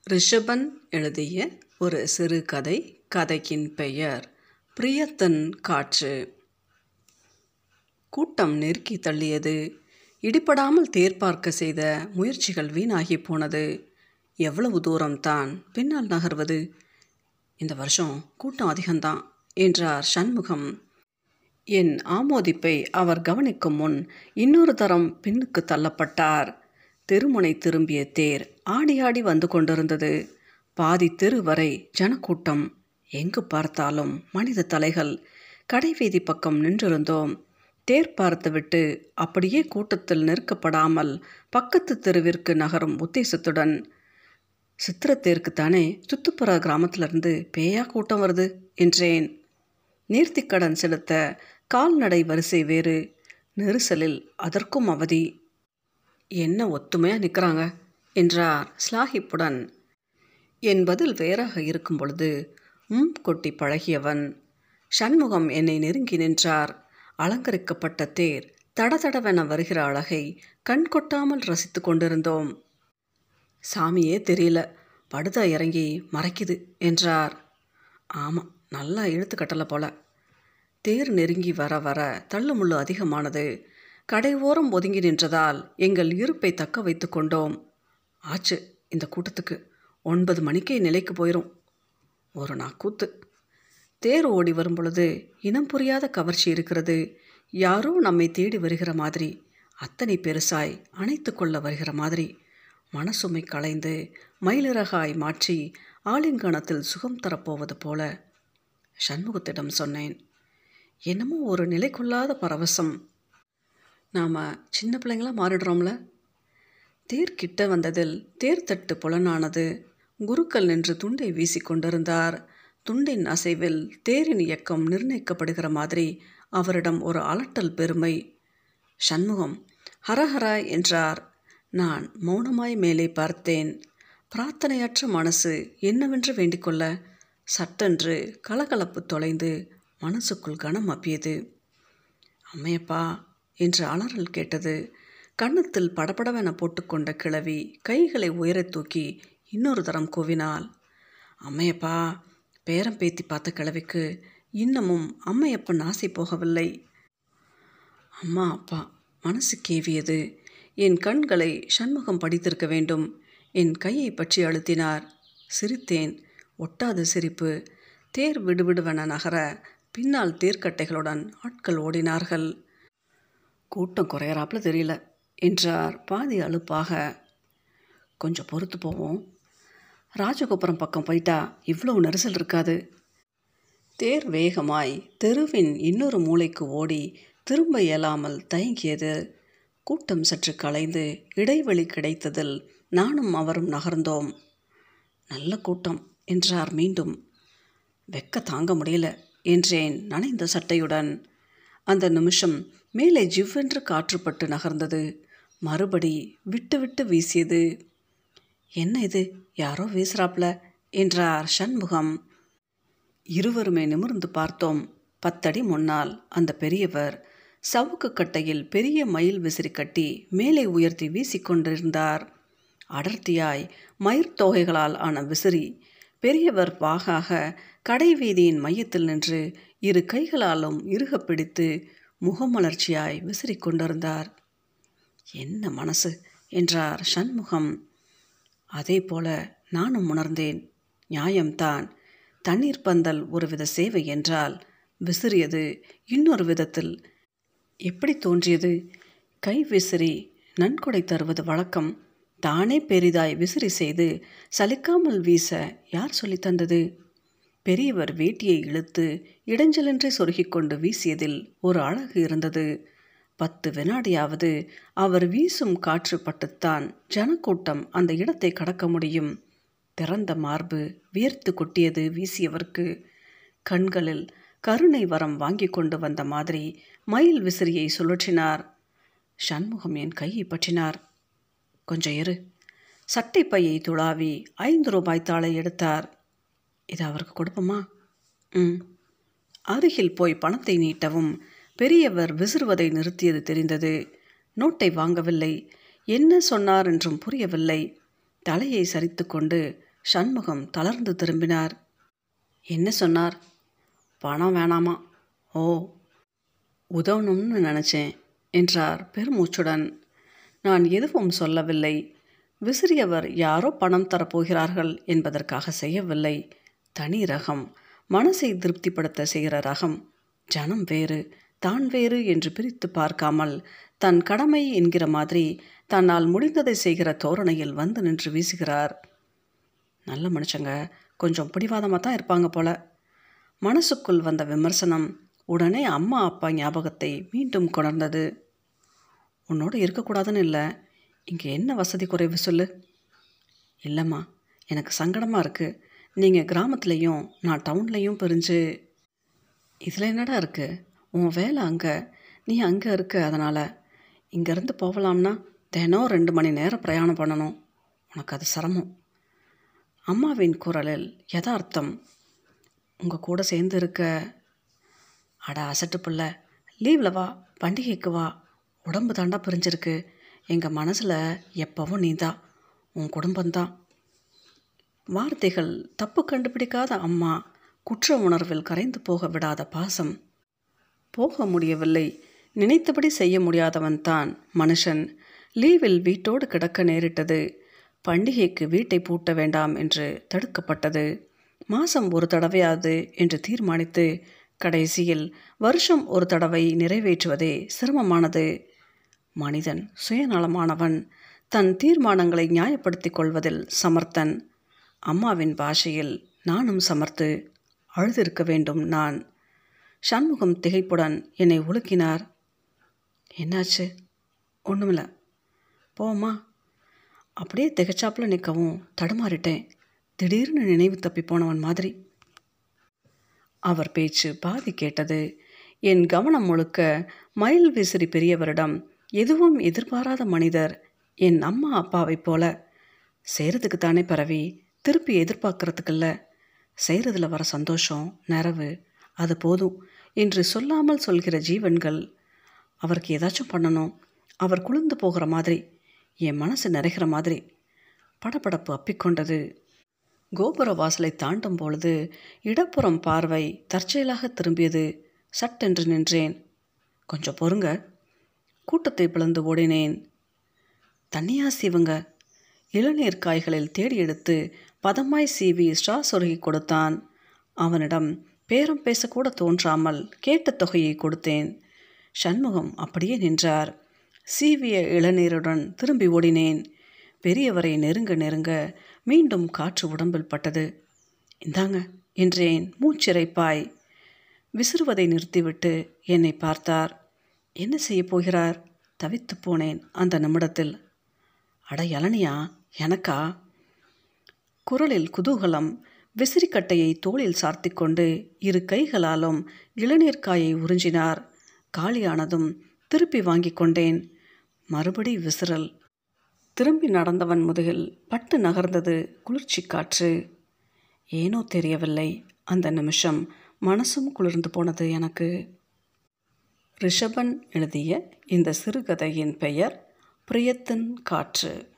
ரிஷபன் எழுதிய ஒரு சிறுகதை கதையின் பெயர் பிரியத்தன் காற்று கூட்டம் நெருக்கி தள்ளியது இடிபடாமல் தேர் பார்க்க செய்த முயற்சிகள் வீணாகி போனது எவ்வளவு தூரம்தான் பின்னால் நகர்வது இந்த வருஷம் கூட்டம் அதிகம்தான் என்றார் சண்முகம் என் ஆமோதிப்பை அவர் கவனிக்கும் முன் இன்னொரு தரம் பின்னுக்கு தள்ளப்பட்டார் தெருமுனை திரும்பிய தேர் ஆடி ஆடி வந்து கொண்டிருந்தது பாதி தெரு வரை ஜனக்கூட்டம் எங்கு பார்த்தாலும் மனித தலைகள் கடைவீதி பக்கம் நின்றிருந்தோம் தேர் பார்த்துவிட்டு அப்படியே கூட்டத்தில் நெருக்கப்படாமல் பக்கத்து தெருவிற்கு நகரும் உத்தேசத்துடன் சித்திரத்தேருக்குத்தானே சுத்துப்புற கிராமத்திலிருந்து பேயா கூட்டம் வருது என்றேன் நேர்த்திக்கடன் செலுத்த கால்நடை வரிசை வேறு நெரிசலில் அதற்கும் அவதி என்ன ஒத்துமையாக நிற்கிறாங்க என்றார் ஸ்லாஹிப்புடன் என் பதில் வேறாக இருக்கும் பொழுது உம் கொட்டி பழகியவன் சண்முகம் என்னை நெருங்கி நின்றார் அலங்கரிக்கப்பட்ட தேர் தடதடவென வருகிற அழகை கண் கொட்டாமல் ரசித்து கொண்டிருந்தோம் சாமியே தெரியல படுதா இறங்கி மறைக்குது என்றார் ஆமாம் நல்லா இழுத்து கட்டலை போல தேர் நெருங்கி வர வர தள்ளுமுள்ளு அதிகமானது கடை ஓரம் ஒதுங்கி நின்றதால் எங்கள் இருப்பை தக்க வைத்து கொண்டோம் ஆச்சு இந்த கூட்டத்துக்கு ஒன்பது மணிக்கே நிலைக்கு போயிடும் ஒரு நாக்கூத்து தேர் ஓடி வரும் பொழுது இனம் புரியாத கவர்ச்சி இருக்கிறது யாரோ நம்மை தேடி வருகிற மாதிரி அத்தனை பெருசாய் அணைத்து கொள்ள வருகிற மாதிரி மனசுமை களைந்து மயிலிறகாய் மாற்றி ஆலிங்கனத்தில் சுகம் தரப்போவது போல சண்முகத்திடம் சொன்னேன் என்னமோ ஒரு நிலை கொள்ளாத பரவசம் நாம் சின்ன பிள்ளைங்களாம் மாறிடுறோம்ல தேர் கிட்ட வந்ததில் தேர்தட்டு புலனானது குருக்கள் நின்று துண்டை வீசி கொண்டிருந்தார் துண்டின் அசைவில் தேரின் இயக்கம் நிர்ணயிக்கப்படுகிற மாதிரி அவரிடம் ஒரு அலட்டல் பெருமை சண்முகம் ஹரஹர என்றார் நான் மௌனமாய் மேலே பார்த்தேன் பிரார்த்தனையற்ற மனசு என்னவென்று வேண்டிக்கொள்ள சட்டென்று கலகலப்பு தொலைந்து மனசுக்குள் கனம் அப்பியது அம்மையப்பா என்று அலறல் கேட்டது கன்னத்தில் படபடவென போட்டுக்கொண்ட கிழவி கைகளை உயரத் தூக்கி இன்னொரு தரம் கூவினாள் அம்மையப்பா பேரம் பேத்தி பார்த்த கிழவிக்கு இன்னமும் அம்மையப்பன் ஆசை போகவில்லை அம்மா அப்பா மனசு கேவியது என் கண்களை சண்முகம் படித்திருக்க வேண்டும் என் கையை பற்றி அழுத்தினார் சிரித்தேன் ஒட்டாத சிரிப்பு தேர் விடுவிடுவென நகர பின்னால் தேர்க்கட்டைகளுடன் ஆட்கள் ஓடினார்கள் கூட்டம் குறையறாப்புல தெரியல என்றார் பாதி அலுப்பாக கொஞ்சம் பொறுத்து போவோம் ராஜகோபுரம் பக்கம் போயிட்டா இவ்வளோ நெரிசல் இருக்காது தேர் வேகமாய் தெருவின் இன்னொரு மூளைக்கு ஓடி திரும்ப இயலாமல் தயங்கியது கூட்டம் சற்று கலைந்து இடைவெளி கிடைத்ததில் நானும் அவரும் நகர்ந்தோம் நல்ல கூட்டம் என்றார் மீண்டும் வெக்க தாங்க முடியல என்றேன் நனைந்த சட்டையுடன் அந்த நிமிஷம் மேலே ஜிவ்வென்று காற்றுப்பட்டு நகர்ந்தது மறுபடி விட்டு விட்டு வீசியது என்ன இது யாரோ வீசுறாப்ல என்றார் சண்முகம் இருவருமே நிமிர்ந்து பார்த்தோம் பத்தடி முன்னால் அந்த பெரியவர் சவுக்கு கட்டையில் பெரிய மயில் விசிறி கட்டி மேலே உயர்த்தி வீசிக்கொண்டிருந்தார் அடர்த்தியாய் மயிர் தொகைகளால் ஆன விசிறி பெரியவர் வாகாக கடைவீதியின் மையத்தில் நின்று இரு கைகளாலும் இறுக பிடித்து முகமலர்ச்சியாய் விசிறிக் கொண்டிருந்தார் என்ன மனசு என்றார் சண்முகம் அதே போல நானும் உணர்ந்தேன் நியாயம்தான் தண்ணீர் பந்தல் ஒருவித சேவை என்றால் விசிறியது இன்னொரு விதத்தில் எப்படி தோன்றியது கை விசிறி நன்கொடை தருவது வழக்கம் தானே பெரிதாய் விசிறி செய்து சலிக்காமல் வீச யார் சொல்லித் தந்தது பெரியவர் வேட்டியை இழுத்து இடைஞ்சலின்றி சொருகிக் கொண்டு வீசியதில் ஒரு அழகு இருந்தது பத்து வினாடியாவது அவர் வீசும் காற்று பட்டுத்தான் ஜனக்கூட்டம் அந்த இடத்தை கடக்க முடியும் திறந்த மார்பு வியர்த்து கொட்டியது வீசியவர்க்கு கண்களில் கருணை வரம் வாங்கி கொண்டு வந்த மாதிரி மயில் விசிறியை சுழற்றினார் சண்முகம் என் கையை பற்றினார் கொஞ்சம் இரு சட்டை பையை துளாவி ஐந்து ரூபாய் தாளை எடுத்தார் இது அவருக்கு கொடுப்போமா ம் அருகில் போய் பணத்தை நீட்டவும் பெரியவர் விசிறுவதை நிறுத்தியது தெரிந்தது நோட்டை வாங்கவில்லை என்ன சொன்னார் என்றும் புரியவில்லை தலையை சரித்து கொண்டு சண்முகம் தளர்ந்து திரும்பினார் என்ன சொன்னார் பணம் வேணாமா ஓ உதவணும்னு நினச்சேன் என்றார் பெருமூச்சுடன் நான் எதுவும் சொல்லவில்லை விசிறியவர் யாரோ பணம் தரப்போகிறார்கள் என்பதற்காக செய்யவில்லை தனி ரகம் மனசை திருப்திப்படுத்த செய்கிற ரகம் ஜனம் வேறு தான் வேறு என்று பிரித்து பார்க்காமல் தன் கடமை என்கிற மாதிரி தன்னால் முடிந்ததை செய்கிற தோரணையில் வந்து நின்று வீசுகிறார் நல்ல மனுஷங்க கொஞ்சம் பிடிவாதமாக தான் இருப்பாங்க போல மனசுக்குள் வந்த விமர்சனம் உடனே அம்மா அப்பா ஞாபகத்தை மீண்டும் கொணர்ந்தது உன்னோட இருக்கக்கூடாதுன்னு இல்லை இங்கே என்ன வசதி குறைவு சொல்லு இல்லைம்மா எனக்கு சங்கடமாக இருக்குது நீங்கள் கிராமத்துலேயும் நான் டவுன்லேயும் பிரிஞ்சு இதில் என்னடா இருக்குது உன் வேலை அங்கே நீ அங்கே இருக்க அதனால் இங்கேருந்து போகலாம்னா தினம் ரெண்டு மணி நேரம் பிரயாணம் பண்ணணும் உனக்கு அது சிரமம் அம்மாவின் குரலில் யதார்த்தம் உங்கள் கூட சேர்ந்து இருக்க அட அசட்டு பிள்ளை லீவில் வா பண்டிகைக்கு வா உடம்பு தாண்டா பிரிஞ்சிருக்கு எங்கள் மனசில் எப்பவும் நீ தான் உன் குடும்பம்தான் வார்த்தைகள் தப்பு கண்டுபிடிக்காத அம்மா குற்ற உணர்வில் கரைந்து போக விடாத பாசம் போக முடியவில்லை நினைத்தபடி செய்ய முடியாதவன் தான் மனுஷன் லீவில் வீட்டோடு கிடக்க நேரிட்டது பண்டிகைக்கு வீட்டை பூட்ட வேண்டாம் என்று தடுக்கப்பட்டது மாதம் ஒரு தடவையாது என்று தீர்மானித்து கடைசியில் வருஷம் ஒரு தடவை நிறைவேற்றுவதே சிரமமானது மனிதன் சுயநலமானவன் தன் தீர்மானங்களை நியாயப்படுத்திக் கொள்வதில் சமர்த்தன் அம்மாவின் பாஷையில் நானும் சமர்த்து அழுதிருக்க வேண்டும் நான் சண்முகம் திகைப்புடன் என்னை உலுக்கினார் என்னாச்சு ஒன்றுமில்ல போமா அப்படியே திகைச்சாப்புல நிற்கவும் தடுமாறிட்டேன் திடீர்னு நினைவு தப்பி போனவன் மாதிரி அவர் பேச்சு பாதி கேட்டது என் கவனம் முழுக்க மயில் விசிறி பெரியவரிடம் எதுவும் எதிர்பாராத மனிதர் என் அம்மா அப்பாவைப் போல செய்கிறதுக்கு தானே பரவி திருப்பி எதிர்பார்க்கறதுக்கில்ல செய்கிறதுல வர சந்தோஷம் நிறைவு அது போதும் என்று சொல்லாமல் சொல்கிற ஜீவன்கள் அவருக்கு ஏதாச்சும் பண்ணணும் அவர் குளிர்ந்து போகிற மாதிரி என் மனசு நிறைகிற மாதிரி படபடப்பு அப்பிக்கொண்டது கோபுர வாசலை தாண்டும் பொழுது இடப்புறம் பார்வை தற்செயலாக திரும்பியது சட்டென்று நின்றேன் கொஞ்சம் பொறுங்க கூட்டத்தை பிளந்து ஓடினேன் தண்ணியா சீவுங்க இளநீர் காய்களில் தேடி எடுத்து பதமாய் சீவி ஸ்ட்ரா சொருகி கொடுத்தான் அவனிடம் பேரம் பேசக்கூட தோன்றாமல் கேட்ட தொகையை கொடுத்தேன் சண்முகம் அப்படியே நின்றார் சீவிய இளநீருடன் திரும்பி ஓடினேன் பெரியவரை நெருங்க நெருங்க மீண்டும் காற்று உடம்பில் பட்டது இந்தாங்க என்றேன் மூச்சிறைப்பாய் விசிறுவதை நிறுத்திவிட்டு என்னை பார்த்தார் என்ன செய்ய போகிறார் தவித்து போனேன் அந்த நிமிடத்தில் அட இளனியா எனக்கா குரலில் குதூகலம் விசிறிக்கட்டையை தோளில் சார்த்தி கொண்டு இரு கைகளாலும் இளநீர்க்காயை உறிஞ்சினார் காலியானதும் திருப்பி வாங்கி கொண்டேன் மறுபடி விசிறல் திரும்பி நடந்தவன் முதுகில் பட்டு நகர்ந்தது குளிர்ச்சி காற்று ஏனோ தெரியவில்லை அந்த நிமிஷம் மனசும் குளிர்ந்து போனது எனக்கு ரிஷபன் எழுதிய இந்த சிறுகதையின் பெயர் பிரியத்தின் காற்று